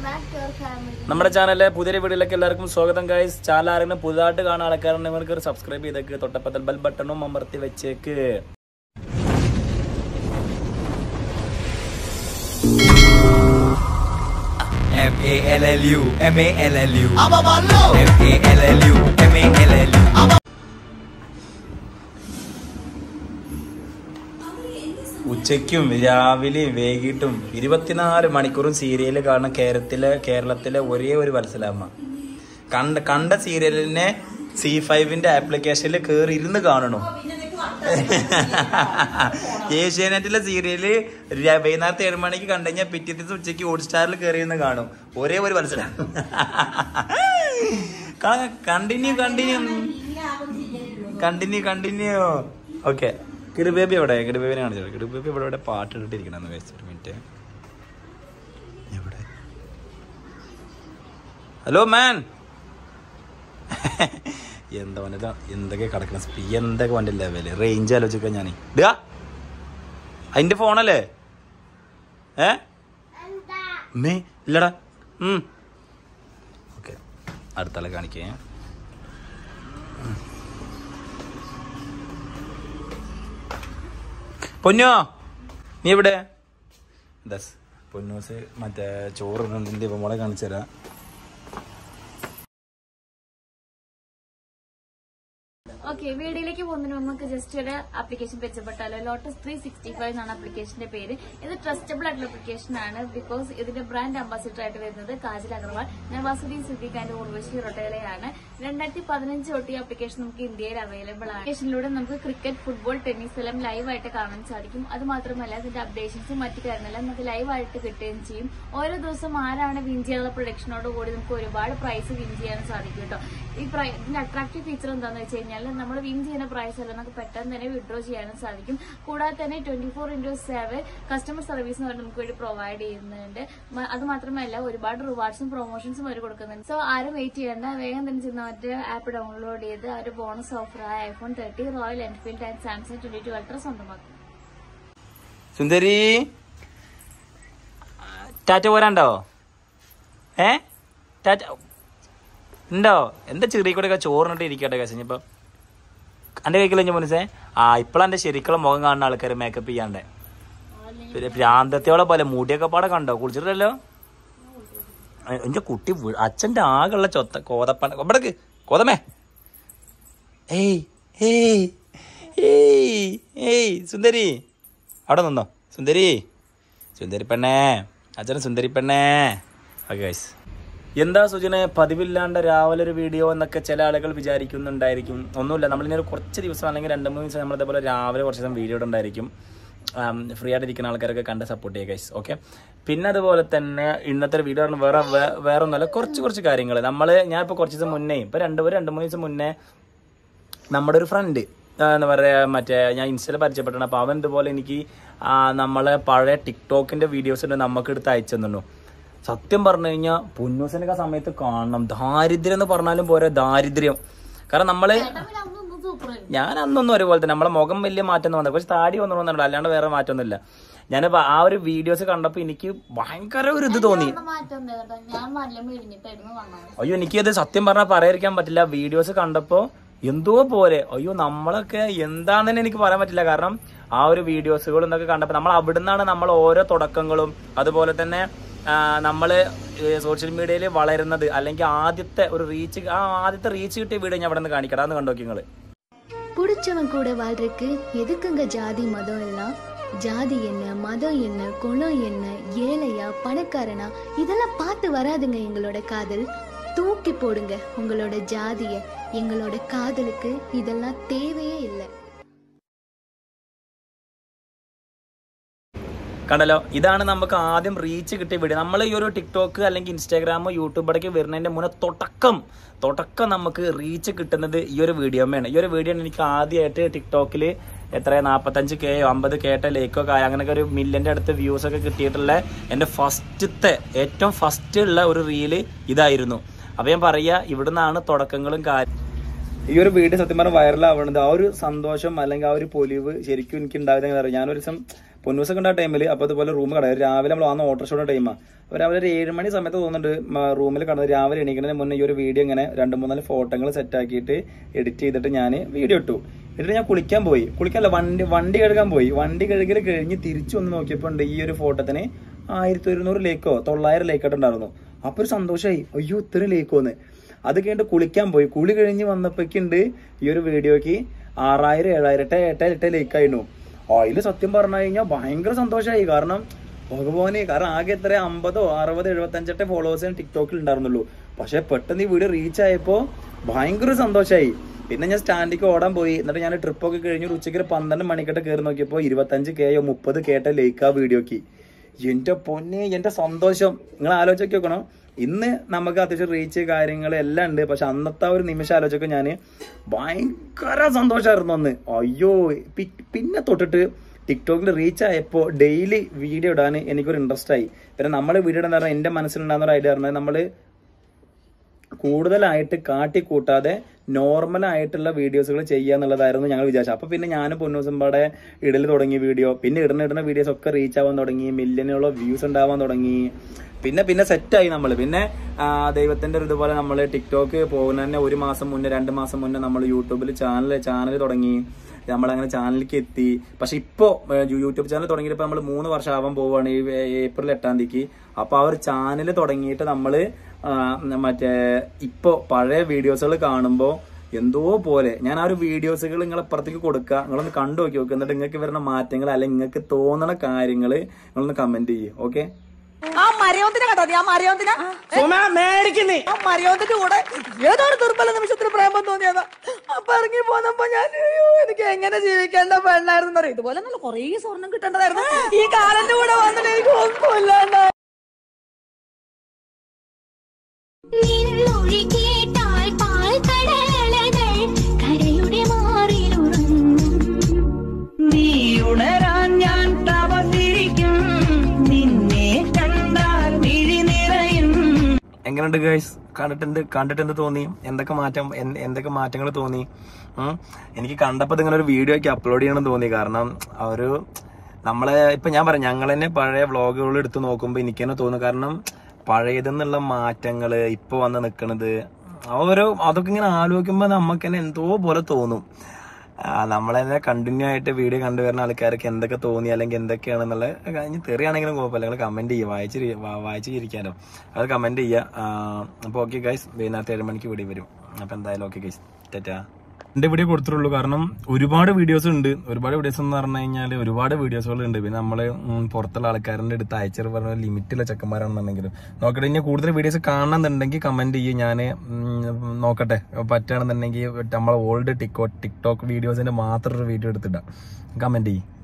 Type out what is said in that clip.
back to our family. നമ്മുടെ ചാനലിലെ പുതിയ വീഡിയോയിലേക്ക് എല്ലാവർക്കും സ്വാഗതം ഗൈസ് ചാനൽ ആരെങ്കിലും പുതുതായിട്ട് കാണുന്ന ആൾക്കാരുണ്ടെങ്കിൽ നിങ്ങൾക്ക് ഒരു സബ്സ്ക്രൈബ് ചെയ്തേക്ക് തൊട്ടപ്പത്തിൽ ബെൽ ബട്ടണും അമർത്തി വെച്ചേക്ക് M A L L U M A L L U M A L L U M A L L U ഉച്ചയ്ക്കും രാവിലെയും വൈകിട്ടും ഇരുപത്തിനാല് മണിക്കൂറും സീരിയൽ കാണുന്ന കേരളത്തിലെ കേരളത്തിലെ ഒരേ ഒരു വത്സലാമ്മ കണ്ട കണ്ട സീരിയലിനെ സി ഫൈവിന്റെ ആപ്ലിക്കേഷനിൽ കയറി ഇരുന്ന് കാണണു ഏഷ്യാനെറ്റിലെ സീരിയല് ര- വൈകുന്നേരത്തെ ഏഴ് മണിക്ക് കണ്ടു കഴിഞ്ഞാൽ പിറ്റേ ദിവസം ഉച്ചയ്ക്ക് ഹോട്ട്സ്റ്റാറിൽ കയറി ഇരുന്ന് കാണും ഒരേ ഒരു മത്സരം continue continue continue continue okay കിടുബേബി എവിടെ കിടുബേബിനെ കാണിച്ചോ കിടുബേബി ഇവിടെ ഇവിടെ പാട്ട് ഇട്ടിരിക്കണം ഒരു മിനിറ്റ് എവിടെ ഹലോ മാൻ എന്താ വന്നിട്ട് എന്തൊക്കെ കിടക്കണം സ്പീ എന്തൊക്കെ വണ്ടി ലെവല് റേഞ്ച് ആലോചിക്ക ഞാൻ ഇടുക അതിന്റെ ഫോണല്ലേ ഏ മേ ഇല്ലടാ ഓക്കെ അടുത്താളെ കാണിക്കേ പൊന്നോ നീ എവിടെ ദസ് പൊന്നൂസ് മറ്റേ ചോറ് ഇടുന്നതിന്റെ മോളെ കാണിച്ചു തരാം ഓക്കെ വീഡിയോയിലേക്ക് പോകുന്നതിന് മുമ്പ് നമുക്ക് ജസ്റ്റ് ഒരു ആപ്ലിക്കേഷൻ പരിചയപ്പെട്ടാലോ ലോട്ടസ് ത്രീ സിക്സ്റ്റി ഫൈവ് എന്നാണ് ആപ്ലിക്കേഷന്റെ പേര് ഇത് ട്രസ്റ്റബിൾ ആയിട്ടുള്ള ആപ്ലിക്കേഷൻ ആണ് ബിക്കോസ് ഇതിന്റെ ബ്രാൻഡ് അംബാസിഡർ ആയിട്ട് വരുന്നത് കാജൽ അഗർവാൾ നവാസുദ്ദീൻ സിദ്ദീഖ് ആൻഡ് ഉർവശി റൊട്ടേലയാണ് രണ്ടായിരത്തി പതിനഞ്ച് തൊട്ട് ഈ ആപ്ലിക്കേഷൻ നമുക്ക് ഇന്ത്യയിൽ അവൈലബിൾ ആണ് ആപ്ലിക്കേഷനിലൂടെ നമുക്ക് ക്രിക്കറ്റ് ഫുട്ബോൾ ടെന്നീസ് എല്ലാം ലൈവ് ആയിട്ട് കാണാൻ സാധിക്കും അത് മാത്രമല്ല ഇതിന്റെ അപ്ഡേഷൻസും മറ്റു കാര്യങ്ങളെല്ലാം നമുക്ക് ലൈവ് ആയിട്ട് കിട്ടുകയും ചെയ്യും ഓരോ ദിവസം ആരാണ് വിൻ ചെയ്യാനുള്ള പ്രൊഡക്ഷനോട് കൂടി നമുക്ക് ഒരുപാട് പ്രൈസ് വിൻ ചെയ്യാൻ സാധിക്കും കേട്ടോ ഈ പ്രൈ- ഇതിന്റെ അട്രാക്റ്റീവ് ഫീച്ചർ എന്താണെന്ന് വെച്ച് കഴിഞ്ഞാൽ നമ്മൾ വിൻ ചെയ്യുന്ന പ്രൈസ് എല്ലാം നമുക്ക് പെട്ടെന്ന് തന്നെ വിഡ്രോ ചെയ്യാനും സാധിക്കും കൂടാതെ തന്നെ twenty four into seven customer service എന്ന് പറഞ്ഞ് നമുക്ക് വേണ്ടി പ്രൊവൈഡ് ചെയ്യുന്നുണ്ട് മ- അത് മാത്രമല്ല ഒരുപാട് റിവാർഡ്സും പ്രൊമോഷൻസും അവർ കൊടുക്കുന്നുണ്ട് സോ ആരും വെയിറ്റ് ചെയ്യേണ്ട വേഗം തന്നെ ചെന്ന് മറ്റേ ആപ്പ് ഡൗൺലോഡ് ചെയ്ത് ആ ഒരു ബോണസ് ഓഫറായ iPhone thirty Royal Enfield and Samsung twenty two ultra സ്വന്തമാക്കും സുന്ദരി ടാറ്റ പോരാണ്ടോ ഏ ടാറ്റ ഉണ്ടോ എന്താ ചെറിയ കൂടെ ചോറിനിട്ട് ഇരിക്കട്ടെ കാശ് ഇനിയിപ്പോ എന്റെ കൈക്കില്ല മുനിസേ ആ ഇപ്പോഴാ എന്റെ ശരിക്കുള്ള മുഖം കാണുന്ന ആൾക്കാർ മേക്കപ്പ് ചെയ്യാണ്ടേ പിന്നെ ഭ്രാന്തത്തോടെ പോലെ മുടിയൊക്കെ പാടെ കണ്ടോ കുളിച്ചിട്ടല്ലോ എന്റെ കുട്ടി വീ- അച്ഛന്റെ ആകെയുള്ള ചൊത്ത കോതപ്പണ ഇവിടക്ക് കോതമേ ഏയ് ഏയ് ഏയ് ഏയ് സുന്ദരി അവിടെ നിന്നോ സുന്ദരി സുന്ദരി പെണ്ണേ അച്ഛന് സുന്ദരി പെണ്ണേ ഓക്കെ ഗൈസ് എന്താ സുജനെ പതിവില്ലാണ്ട് രാവിലെ ഒരു വീഡിയോ എന്നൊക്കെ ചില ആളുകൾ വിചാരിക്കുന്നുണ്ടായിരിക്കും ഒന്നുമില്ല നമ്മളിങ്ങനെ ഒരു കുറച്ച് ദിവസം അല്ലെങ്കിൽ രണ്ട് മൂന്ന് ദിവസം നമ്മൾ ഇതേപോലെ രാവിലെ കുറച്ച് ദിവസം വീഡിയോ ഉണ്ടായിരിക്കും ഫ്രീ ആയിട്ട് ഇരിക്കുന്ന ആൾക്കാരൊക്കെ കണ്ട് സപ്പോർട്ട് ചെയ്യുക ഗൈസ് ഓക്കെ പിന്നെ അതുപോലെ തന്നെ ഇന്നത്തെ ഒരു വീഡിയോ വേറെ വേ- വേറെ ഒന്നുമല്ല കുറച്ച് കുറച്ച് കാര്യങ്ങൾ നമ്മൾ ഞാൻ ഇപ്പോൾ കുറച്ച് ദിവസം മുന്നേ ഇപ്പോൾ രണ്ട് ഒരു രണ്ട് മൂന്ന് ദിവസം മുന്നേ നമ്മുടെ ഒരു ഫ്രണ്ട് എന്താ പറയാ മറ്റേ ഞാൻ ഇൻസ്റ്റയിൽ പരിചയപ്പെട്ടാണ് അപ്പോൾ അവൻ ഇതുപോലെ എനിക്ക് ആ, നമ്മളെ പഴയ ടിക്ടോക്കിന്റെ വീഡിയോസ് ഉണ്ട് നമുക്ക് എടുത്ത് അയച്ചു തന്നു സത്യം പറഞ്ഞു കഴിഞ്ഞാൽ പൊന്നൂസിനൊക്കെ ആ സമയത്ത് കാണണം ദാരിദ്ര്യം എന്ന് പറഞ്ഞാലും പോരാ ദാരിദ്ര്യം കാരണം നമ്മള് സൂപ്പർ ഞാൻ അന്നൊന്നും ഒരുപോലെ തന്നെ നമ്മളെ മുഖം വലിയ മാറ്റം വന്നത് പക്ഷെ താടി വന്നു വന്നിട്ടുണ്ട് അല്ലാണ്ട് വേറെ മാറ്റമൊന്നുമില്ല ഞാൻ ആ ഒരു വീഡിയോസ് കണ്ടപ്പോൾ എനിക്ക് ഭയങ്കര ഒരു ഇത് തോന്നി മാറ്റം ഉണ്ട് കേട്ടോ ഞാൻ നല്ല മെലിഞ്ഞിട്ടായിരുന്നു വന്നത് അയ്യോ എനിക്കത് സത്യം പറഞ്ഞാൽ പറയാതിരിക്കാൻ പറ്റില്ല വീഡിയോസ് കണ്ടപ്പോ എന്തോ പോലെ അയ്യോ നമ്മളൊക്കെ എന്താണെന്ന് എനിക്ക് പറയാൻ പറ്റില്ല കാരണം ആ ഒരു വീഡിയോസുകളും എന്നൊക്കെ കണ്ടപ്പോൾ നമ്മൾ അവിടുന്നാണ് നമ്മൾ ഓരോ തുടക്കങ്ങളും അതുപോലെ തന്നെ ആ, നമ്മള് സോഷ്യൽ മീഡിയയിൽ വളരുന്നത് അല്ലെങ്കിൽ ആദ്യത്തെ ഒരു റീച്ച് ആ ആദ്യത്തെ റീച്ച് കിട്ടിയ വീഡിയോ ഞാൻ അവിടെ നിന്ന് കാണിക്കടാ എന്ന് കണ്ടോക്കി നിങ്ങള് பிடிச்சவன் கூட வாழ்றதுக்கு எதுக்குங்க ஜாதி மதம் எல்லாம் ஜாதி என்ன மதம் என்ன குணம் என்ன ஏழையா பணக்காரனா இதெல்லாம் பார்த்து வராதுங்க எங்களோட காதல் தூக்கி போடுங்க உங்களோட ஜாதிய எங்களோட காதலுக்கு இதெல்லாம் தேவையே இல்லை കണ്ടല്ലോ ഇതാണ് നമുക്ക് ആദ്യം റീച്ച് കിട്ടിയ വീഡിയോ നമ്മൾ ഈ ഒരു ടിക്ടോക്ക് അല്ലെങ്കിൽ ഇൻസ്റ്റാഗ്രാമോ യൂട്യൂബിലേക്ക് വരുന്നതിന്റെ മുന്നേ തുടക്കം തുടക്കം നമുക്ക് റീച്ച് കിട്ടുന്നത് ഈ ഒരു വീഡിയോമാണ് ഈ ഒരു വീഡിയോ എനിക്ക് ആദ്യമായിട്ട് ടിക്ടോക്കിൽ എത്ര നാൽപ്പത്തഞ്ച് കെ അമ്പത് കേട്ട ലേക്കൊക്കെ ആയി അങ്ങനെയൊക്കെ ഒരു മില്യന്റെ അടുത്ത് വ്യൂസ് ഒക്കെ കിട്ടിയിട്ടുള്ള എൻ്റെ ഫസ്റ്റത്തെ ഏറ്റവും ഫസ്റ്റ് ഉള്ള ഒരു റീല് ഇതായിരുന്നു അപ്പൊ ഞാൻ പറയാ ഇവിടുന്നാണ് തുടക്കങ്ങളും കാര്യം ഈ ഒരു വീഡിയോ സത്യം പറഞ്ഞാൽ വൈറലാവണത് ആ ഒരു സന്തോഷം അല്ലെങ്കിൽ ആ ഒരു പൊലിവ് ശരിക്കും എനിക്ക് ഉണ്ടാകുന്ന അറിയാം ഞാനൊരു ദിവസം പൊന്നൂസൊക്കെ ഉണ്ട് ആ ടൈമിൽ അപ്പോൾ അതുപോലെ റൂം കട രാവിലെ നമ്മൾ വന്ന ഓട്ടോറിക്ഷയുടെ ടൈമാണ് അപ്പോൾ രാവിലെ ഒരു ഏഴ് മണി സമയത്ത് തോന്നുന്നുണ്ട് റൂമിൽ കടന്ന് രാവിലെ എണീക്കുന്നതിന് മുന്നേ ഈ ഒരു വീഡിയോ ഇങ്ങനെ രണ്ട് മൂന്നാല് ഫോട്ടോകൾ സെറ്റ് ആക്കിയിട്ട് എഡിറ്റ് ചെയ്തിട്ട് ഞാൻ വീഡിയോ ഇട്ടു എന്നിട്ട് ഞാൻ കുളിക്കാൻ പോയി കുളിക്കാനല്ല വണ്ടി വണ്ടി കഴുകാൻ പോയി വണ്ടി കഴുകൽ കഴിഞ്ഞ് തിരിച്ചു വന്ന് നോക്കിയപ്പോൾ ഉണ്ട് ഈ ഒരു ഫോട്ടോത്തിന് ആയിരത്തി ഒരുന്നൂറ് ലേക്കോ തൊള്ളായിരം ലേക്കായിട്ട് ഉണ്ടായിരുന്നു അപ്പൊ ഒരു സന്തോഷമായി അയ്യോ ഇത്ര ലേക്കോന്ന് അത് കഴിഞ്ഞിട്ട് കുളിക്കാൻ പോയി കുളി കഴിഞ്ഞ് വന്നപ്പോഴേക്കുണ്ട് ഈ ഒരു വീഡിയോക്ക് ആറായിരം ഏഴായിരം എട്ട് എട്ട് എട്ട് ലേക്കായിരുന്നു അതിൽ സത്യം പറഞ്ഞു കഴിഞ്ഞാൽ ഭയങ്കര സന്തോഷമായി കാരണം ഭഗവാനെ കാരണം ആകെ എത്ര അമ്പതോ അറുപതോ എഴുപത്തഞ്ചെട്ട് ഫോളോവേഴ്സിന് ടിക്ടോക്കിൽ ഉണ്ടായിരുന്നുള്ളൂ പക്ഷെ പെട്ടെന്ന് ഈ വീഡിയോ റീച്ച് ആയപ്പോൾ ഭയങ്കര സന്തോഷമായി പിന്നെ ഞാൻ സ്റ്റാൻഡിലേക്ക് ഓടാൻ പോയി എന്നിട്ട് ഞാൻ ട്രിപ്പൊക്കെ കഴിഞ്ഞ് ഒരു ഉച്ചയ്ക്ക് ഒരു പന്ത്രണ്ട് മണിക്കിട്ട് കയറി നോക്കിയപ്പോൾ ഇരുപത്തഞ്ച് കെയോ മുപ്പത് കേട്ട ലേക്ക് ആ വീഡിയോക്ക് എന്റെ പൊന്നെ എന്റെ സന്തോഷം നിങ്ങൾ ആലോചിച്ച് നോക്കണം ഇന്ന് നമുക്ക് അത്യാവശ്യം റീച്ച് കാര്യങ്ങൾ എല്ലാം ഉണ്ട് പക്ഷെ അന്നത്തെ ആ ഒരു നിമിഷം ആലോചിച്ചൊക്കെ ഞാൻ ഭയങ്കര സന്തോഷമായിരുന്നു അന്ന് അയ്യോ പി- പിന്നെ തൊട്ടിട്ട് ടിക്ടോക്കിൽ റീച്ച് ആയപ്പോൾ ഡെയിലി വീഡിയോ ഇടാൻ എനിക്കൊരു ഇൻട്രസ്റ്റ് ആയി പിന്നെ നമ്മൾ വീഡിയോ ഇടാൻ പറഞ്ഞാൽ എൻ്റെ മനസ്സിലുണ്ടാകുന്ന ഒരു ഐഡിയ പറഞ്ഞാൽ നമ്മൾ കൂടുതലായിട്ട് കാട്ടിക്കൂട്ടാതെ നോർമൽ ആയിട്ടുള്ള വീഡിയോസുകൾ ചെയ്യുക എന്നുള്ളതായിരുന്നു ഞങ്ങൾ വിചാരിച്ചത് അപ്പൊ പിന്നെ ഞാനും പൊന്നൂസമ്പാടെ ഇടൽ തുടങ്ങി വീഡിയോ പിന്നെ ഇടുന്ന ഇടുന്ന വീഡിയോസ് ഒക്കെ റീച്ച് ആവാൻ തുടങ്ങി മില്യനോളം വ്യൂസ് ഉണ്ടാവാൻ തുടങ്ങി പിന്നെ പിന്നെ സെറ്റായി നമ്മൾ പിന്നെ ആ, ദൈവത്തിന്റെ ഒരു ഇതുപോലെ നമ്മൾ ടിക്ടോക്ക് പോകുന്ന തന്നെ ഒരു മാസം മുന്നേ രണ്ട് മാസം മുന്നേ നമ്മൾ യൂട്യൂബിൽ ചാനൽ ചാനൽ തുടങ്ങി നമ്മളങ്ങനെ ചാനലിലേക്ക് എത്തി പക്ഷെ ഇപ്പോ ഏഹ്, യൂട്യൂബ് ചാനൽ തുടങ്ങിയിട്ട് നമ്മൾ മൂന്ന് വർഷം ആവാൻ പോവുകയാണ് ഈ ഏ- ഏപ്രിൽ എട്ടാം തീയതിക്ക് അപ്പൊ ആ ഒരു ചാനൽ തുടങ്ങിയിട്ട് നമ്മള് ആ, മറ്റേ ഇപ്പോ പഴയ വീഡിയോസുകൾ കാണുമ്പോൾ എന്തോ പോലെ ഞാൻ ആ ഒരു വീഡിയോസുകൾ നിങ്ങളെ അപ്പുറത്തേക്ക് കൊടുക്കുക നിങ്ങളൊന്ന് കണ്ടു നോക്കി നോക്കുക എന്നിട്ട് നിങ്ങൾക്ക് വരുന്ന മാറ്റങ്ങൾ അല്ലെങ്കിൽ നിങ്ങൾക്ക് തോന്നണ കാര്യങ്ങൾ നിങ്ങളൊന്ന് കമന്റ് ചെയ്യും ഓക്കെ ആ മരയോന്തിനെ കണ്ടോ നീ ആ മരയോന്തിനെ മേടിക്കുന്നേ ആ മരയോന്തിന്റെ കൂടെ ഏതാണ് ദുർബല നിമിഷത്തിൽ പ്രേമം തോന്നിയത് അപ്പൊ ഇറങ്ങി പോന്നപ്പോ ഞാൻ അയ്യോ എനിക്ക് എങ്ങനെ ജീവിക്കേണ്ട പെണ്ണായിരുന്നു അറിയാം ഇതുപോലെ നല്ല കുറേ സ്വർണം കിട്ടേണ്ടതായിരുന്നു ഈ കാലന്റെ കൂടെ വന്നിട്ട് എനിക്ക് ഒന്നുമില്ലാണ്ടായി നിന്നൊഴി കേട്ടാൽ പാൽ കടലകൾ കരയുടെ മാറിലുറങ്ങും നീ ഉണരാൻ ഞാൻ തപസിരിക്കും നിന്നെ കണ്ടാൽ മിഴി നിറയും എങ്ങനെയുണ്ട് ഗൈസ് കണ്ടിട്ടുണ്ട് കണ്ടിട്ട് എന്ത് തോന്നി എന്തൊക്കെ മാറ്റം എന്ത് എന്തൊക്കെ മാറ്റങ്ങൾ തോന്നി ഉം. എനിക്ക് കണ്ടപ്പോൾ ഇങ്ങനെ ഒരു വീഡിയോ ഒക്കെ അപ്ലോഡ് ചെയ്യണം തോന്നി കാരണം ആ ഒരു നമ്മളെ ഇപ്പൊ ഞാൻ പറയാം ഞങ്ങൾ തന്നെ പഴയ വ്ളോഗുകൾ എടുത്ത് നോക്കുമ്പോൾ എനിക്ക് തന്നെ തോന്നുന്നു കാരണം പഴയതെന്നുള്ള മാറ്റങ്ങള് ഇപ്പൊ വന്ന് നിൽക്കണത് ഓരോ അതൊക്കെ ഇങ്ങനെ ആലോചിക്കുമ്പോൾ നമുക്ക് തന്നെ എന്തോ പോലെ തോന്നും ആ, നമ്മളെന്നെ കണ്ടിന്യൂ ആയിട്ട് വീഡിയോ കണ്ടുവരുന്ന ആൾക്കാർക്ക് എന്തൊക്കെ തോന്നി അല്ലെങ്കിൽ എന്തൊക്കെയാണെന്നുള്ള കഴിഞ്ഞ് തെറിയാണെങ്കിലും കുഴപ്പമില്ല നിങ്ങൾ കമന്റ് ചെയ്യുക വായിച്ച് വായിച്ച് ഇരിക്കാനോ അത് കമന്റ് ചെയ്യുക അപ്പോൾ ഓക്കെ ഗൈസ് വൈകുന്നേരത്തെ ഏഴ് മണിക്ക് വീഡിയോ വരും അപ്പോൾ എന്തായാലും ഓക്കെ ഗൈസ് ടാറ്റാ എന്റെ വീഡിയോ കൊടുത്തിട്ടുള്ളൂ കാരണം ഒരുപാട് വീഡിയോസ് ഉണ്ട് ഒരുപാട് വീഡിയോസ് എന്ന് പറഞ്ഞു കഴിഞ്ഞാൽ ഒരുപാട് വീഡിയോസുകൾ ഉണ്ട് പിന്നെ നമ്മള് ഉം, പുറത്തുള്ള ആൾക്കാരുടെ അടുത്ത് അയച്ചു പറഞ്ഞ ലിമിറ്റുള്ള ചെക്കന്മാരാണെന്നുണ്ടെങ്കിലും നോക്കട്ടെ ഇനി കൂടുതൽ വീഡിയോസ് കാണണമെന്നുണ്ടെങ്കിൽ കമന്റ് ചെയ്യും ഞാൻ നോക്കട്ടെ പറ്റുകയാണെന്നുണ്ടെങ്കിൽ നമ്മളെ ഓൾഡ് ടിക്കോ ടിക്ടോക്ക് വീഡിയോസിന്റെ മാത്രം ഒരു വീഡിയോ എടുത്തിടാം കമന്റ് ചെയ്യും